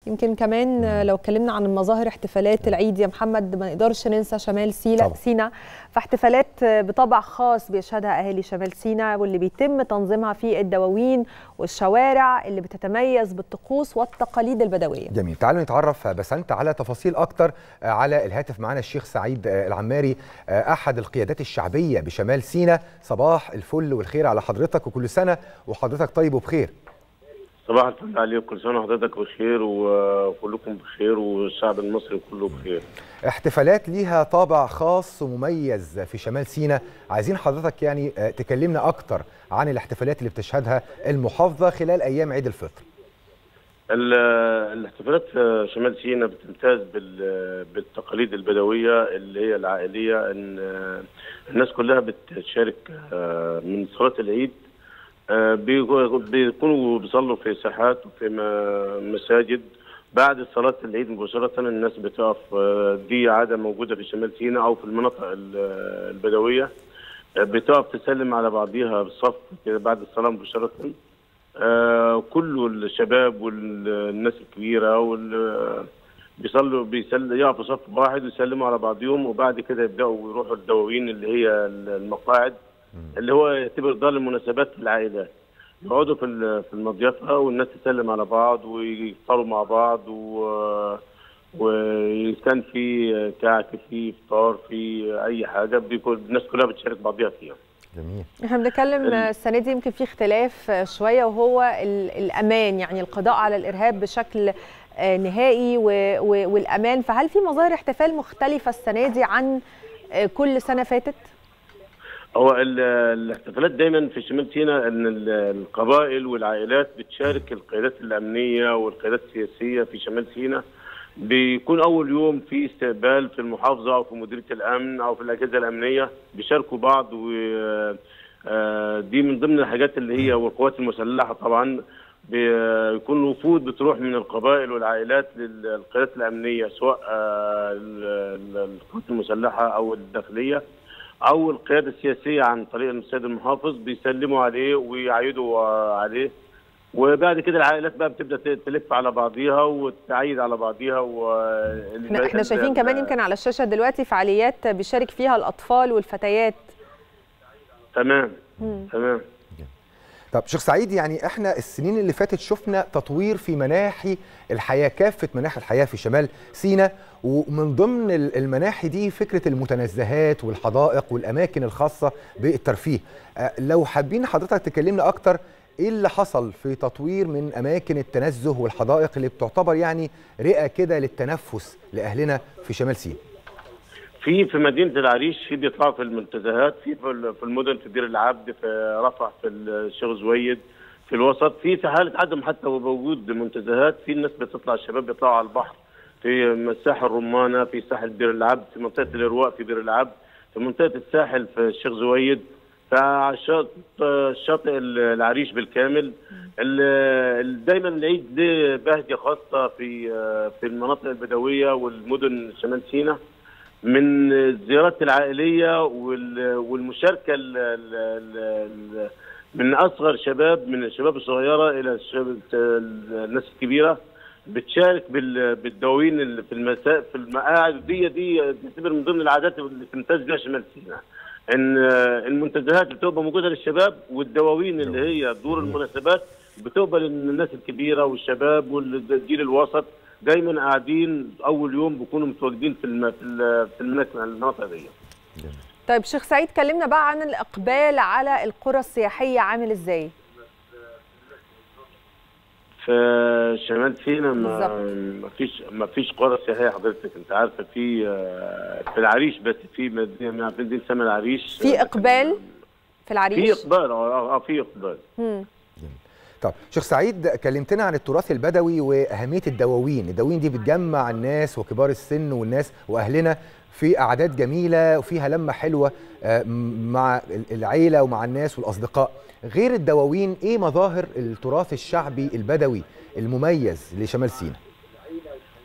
يمكن كمان لو اتكلمنا عن المظاهر احتفالات العيد يا محمد ما نقدرش ننسى شمال سينا سينا فاحتفالات بطبع خاص بيشهدها اهالي شمال سينا واللي بيتم تنظيمها في الدواوين والشوارع اللي بتتميز بالطقوس والتقاليد البدويه. جميل تعالوا نتعرف بسنت على تفاصيل اكتر على الهاتف معنا الشيخ سعيد العماري احد القيادات الشعبيه بشمال سينا صباح الفل والخير على حضرتك وكل سنه وحضرتك طيب وبخير. صباح الفل عليكم كل سنه وحضرتك بخير وكلكم بخير والشعب المصري كله بخير احتفالات ليها طابع خاص ومميز في شمال سينا عايزين حضرتك يعني تكلمنا اكتر عن الاحتفالات اللي بتشهدها المحافظه خلال ايام عيد الفطر الاحتفالات في شمال سينا بتمتاز بالتقاليد البدويه اللي هي العائليه ان الناس كلها بتشارك من صلاه العيد بيكونوا بيصلوا في ساحات وفي مساجد بعد صلاة العيد مباشرة الناس بتقف دي عادة موجودة في شمال سيناء أو في المناطق البدوية بتقف تسلم على بعضيها بالصف كده بعد الصلاة مباشرة كل الشباب والناس الكبيرة وال بيصلوا بيسل يقفوا صف واحد ويسلموا على بعضهم وبعد كده يبدأوا يروحوا الدواوين اللي هي المقاعد اللي هو يعتبر دار المناسبات للعائلات يقعدوا في في المضيفه والناس تسلم على بعض ويفطروا مع بعض و وكان في كعك في فطار في اي حاجه بيكون الناس كلها بتشارك بعضيها فيها جميل احنا بنتكلم السنه دي يمكن في اختلاف شويه وهو الامان يعني القضاء على الارهاب بشكل نهائي والامان فهل في مظاهر احتفال مختلفه السنه دي عن كل سنه فاتت؟ هو الاحتفالات دايما في شمال سيناء ان القبائل والعائلات بتشارك القيادات الامنيه والقيادات السياسيه في شمال سيناء بيكون اول يوم في استقبال في المحافظه او في مديريه الامن او في الاجهزه الامنيه بيشاركوا بعض و دي من ضمن الحاجات اللي هي والقوات المسلحه طبعا بيكون وفود بتروح من القبائل والعائلات للقيادات الامنيه سواء القوات المسلحه او الداخليه او القياده السياسيه عن طريق السيد المحافظ بيسلموا عليه ويعيدوا عليه وبعد كده العائلات بقى بتبدا تلف على بعضيها وتعيد على بعضيها و احنا شايفين كمان يمكن على الشاشه دلوقتي فعاليات بيشارك فيها الاطفال والفتيات تمام مم. تمام طب شيخ سعيد يعني احنا السنين اللي فاتت شفنا تطوير في مناحي الحياه كافه مناحي الحياه في شمال سيناء ومن ضمن المناحي دي فكره المتنزهات والحدائق والاماكن الخاصه بالترفيه لو حابين حضرتك تكلمنا اكتر ايه اللي حصل في تطوير من اماكن التنزه والحدائق اللي بتعتبر يعني رئه كده للتنفس لاهلنا في شمال سيناء في في مدينه العريش في بيطلعوا في المنتزهات في في المدن في بير العبد في رفح في الشيخ زويد في الوسط في في حاله عدم حتى وجود منتزهات في الناس بتطلع الشباب بيطلعوا على البحر في ساحل الرمانه في ساحل بير العبد في منطقه الارواء في بير العبد في منطقه الساحل في الشيخ زويد فشاطئ شاطئ العريش بالكامل دايما العيد له بهجه خاصه في في المناطق البدويه والمدن شمال سيناء من الزيارات العائليه والمشاركه ال ال من اصغر شباب من الشباب الصغيره الى الشباب الناس الكبيره بتشارك بالدواوين اللي في المساء في المقاعد دي دي تعتبر من ضمن العادات اللي تمتاز بها شمال سيناء ان المنتزهات بتبقى موجوده للشباب والدواوين اللي هي دور المناسبات بتبقى للناس الكبيره والشباب والجيل الوسط دايما قاعدين اول يوم بيكونوا متواجدين في الم... في المناطق دي. طيب شيخ سعيد كلمنا بقى عن الاقبال على القرى السياحيه عامل ازاي؟ في شمال سيناء ما فيش ما فيش قرى سياحيه حضرتك انت عارفه في في العريش بس في مدينه مدينه سما العريش في اقبال في العريش في اقبال اه في اقبال طب شيخ سعيد كلمتنا عن التراث البدوي واهميه الدواوين الدواوين دي بتجمع الناس وكبار السن والناس واهلنا في اعداد جميله وفيها لمه حلوه مع العيله ومع الناس والاصدقاء غير الدواوين ايه مظاهر التراث الشعبي البدوي المميز لشمال سيناء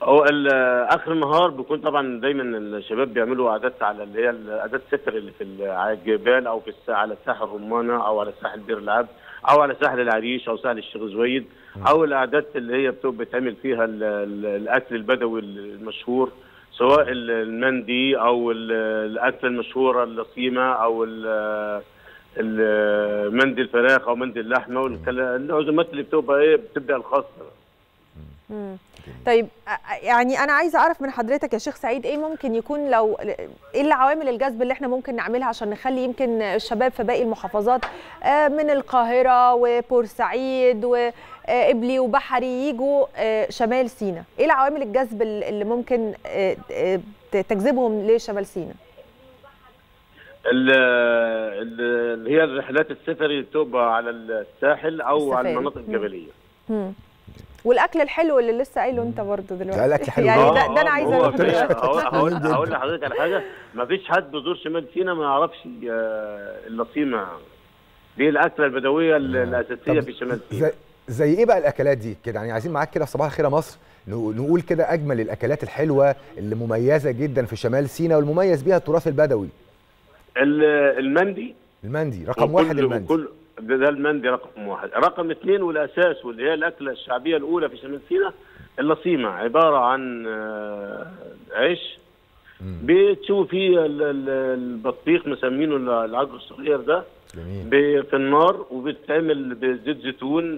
هو ال- اخر النهار بيكون طبعا دايما الشباب بيعملوا عادات على اللي هي عادات السفر اللي في ال- على الجبال او في الس- على ساحل رمانه او على ساحل بير العبد او على ساحل العريش او ساحل الشيخ زويد او العادات اللي هي بتبقى بتعمل فيها ال- ال- الاكل البدوي المشهور سواء ال- المندي او ال- الاكله المشهوره اللصيمه او ال- ال- مندي الفراخ او مندي اللحمه والعزومات اللي بتبقى ايه بتبدا الخاصه مم. طيب أ- يعني انا عايزه اعرف من حضرتك يا شيخ سعيد ايه ممكن يكون لو ايه العوامل الجذب اللي احنا ممكن نعملها عشان نخلي يمكن الشباب في باقي المحافظات آه، من القاهره وبورسعيد وقبلي وبحري يجوا آه، شمال سيناء ايه العوامل الجذب ال- اللي ممكن آه، آه، تجذبهم لشمال سيناء ال- ال- اللي هي الرحلات السفري اللي بتبقى على الساحل او على السفاري. المناطق مم. الجبليه مم. والاكل الحلو اللي لسه قايله انت برضه دلوقتي لا، الأكل حلو. يعني آه، ده, ده انا آه، عايزه هو اروح في- دلوقتي. هقول هقول هقول لحضرتك على حاجه ما فيش حد بيزور شمال سيناء ما يعرفش آه، اللصيمه دي الاكله البدويه ال- الاساسيه طب في شمال سيناء زي, زي ايه بقى الاكلات دي كده يعني عايزين معاك كده في صباح الخير يا مصر نقو- نقول كده اجمل الاكلات الحلوه اللي مميزه جدا في شمال سيناء والمميز بيها التراث البدوي ال- المندي المندي رقم وكل- واحد المندي وكل ده, ده المندي رقم واحد رقم اثنين والاساس واللي هي الاكله الشعبيه الاولى في شمال سيناء اللصيمه عباره عن آه، عيش بتشوفوا فيه ال- ال- البطيخ مسمينه العجر الصغير ده جميل ب- في النار وبتتعمل بزيت زيتون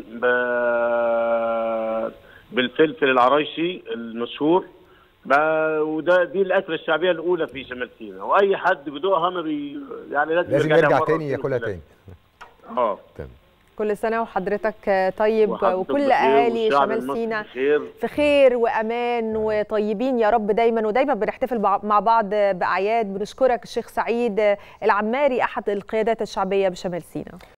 ب- بالفلفل العرايشي المشهور ب- وده دي الاكله الشعبيه الاولى في شمال سيناء واي حد بيدوقها ما بي يعني لازم, لازم لها يرجع مرة تاني واثنين ياكلها وثلاثة. تاني اه تمام كل سنه وحضرتك طيب وحضرتك وكل بخير اهالي والشعب شمال المصري سيناء بخير. في خير وامان وطيبين يا رب دايما ودايما بنحتفل بع- مع بعض باعياد بنشكرك الشيخ سعيد العماري احد القيادات الشعبيه بشمال سيناء